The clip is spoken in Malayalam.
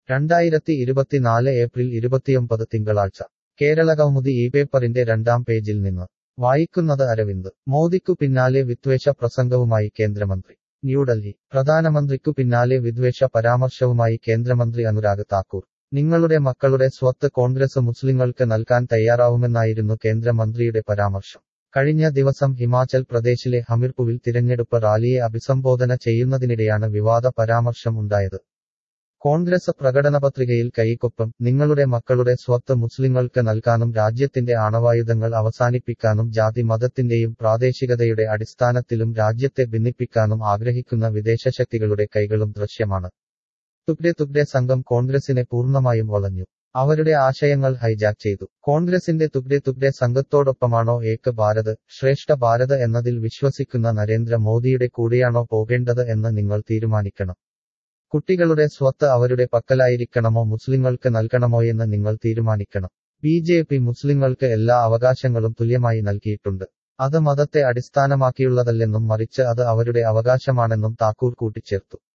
രണ്ടായിരത്തി ഇരുപത്തിനാല് ഏപ്രിൽ ഇരുപത്തിയൊമ്പത് തിങ്കളാഴ്ച കേരളകൗമുദി ഈ പേപ്പറിന്റെ രണ്ടാം പേജിൽ നിന്ന് വായിക്കുന്നത് അരവിന്ദ് മോദിക്കു പിന്നാലെ വിദ്വേഷ പ്രസംഗവുമായി കേന്ദ്രമന്ത്രി ന്യൂഡൽഹി പ്രധാനമന്ത്രിക്കു പിന്നാലെ വിദ്വേഷ പരാമർശവുമായി കേന്ദ്രമന്ത്രി അനുരാഗ് താക്കൂർ നിങ്ങളുടെ മക്കളുടെ സ്വത്ത് കോൺഗ്രസ് മുസ്ലിങ്ങൾക്ക് നൽകാൻ തയ്യാറാവുമെന്നായിരുന്നു കേന്ദ്രമന്ത്രിയുടെ പരാമർശം കഴിഞ്ഞ ദിവസം ഹിമാചൽ പ്രദേശിലെ ഹമിർപുവിൽ തിരഞ്ഞെടുപ്പ് റാലിയെ അഭിസംബോധന ചെയ്യുന്നതിനിടെയാണ് വിവാദ പരാമർശം ഉണ്ടായത് കോൺഗ്രസ് പ്രകടനപത്രികയിൽ കൈക്കൊപ്പം നിങ്ങളുടെ മക്കളുടെ സ്വത്ത് മുസ്ലിങ്ങൾക്ക് നൽകാനും രാജ്യത്തിന്റെ ആണവായുധങ്ങൾ അവസാനിപ്പിക്കാനും ജാതി മതത്തിന്റെയും പ്രാദേശികതയുടെ അടിസ്ഥാനത്തിലും രാജ്യത്തെ ഭിന്നിപ്പിക്കാനും ആഗ്രഹിക്കുന്ന വിദേശശക്തികളുടെ കൈകളും ദൃശ്യമാണ് തുഗ്ഡെ തുഗ്ഡെ സംഘം കോൺഗ്രസിനെ പൂർണ്ണമായും വളഞ്ഞു അവരുടെ ആശയങ്ങൾ ഹൈജാക്ക് ചെയ്തു കോൺഗ്രസിന്റെ തുഗ്ഡെ തുഗ്ഡെ സംഘത്തോടൊപ്പമാണോ ഏക ഭാരത് ശ്രേഷ്ഠ ഭാരത് എന്നതിൽ വിശ്വസിക്കുന്ന നരേന്ദ്ര മോദിയുടെ കൂടെയാണോ പോകേണ്ടത് എന്ന് നിങ്ങൾ തീരുമാനിക്കണം കുട്ടികളുടെ സ്വത്ത് അവരുടെ പക്കലായിരിക്കണമോ മുസ്ലിങ്ങൾക്ക് നൽകണമോയെന്ന് നിങ്ങൾ തീരുമാനിക്കണം ബി ജെ പി മുസ്ലിങ്ങൾക്ക് എല്ലാ അവകാശങ്ങളും തുല്യമായി നൽകിയിട്ടുണ്ട് അത് മതത്തെ അടിസ്ഥാനമാക്കിയുള്ളതല്ലെന്നും മറിച്ച് അത് അവരുടെ അവകാശമാണെന്നും താക്കൂർ കൂട്ടിച്ചേർത്തു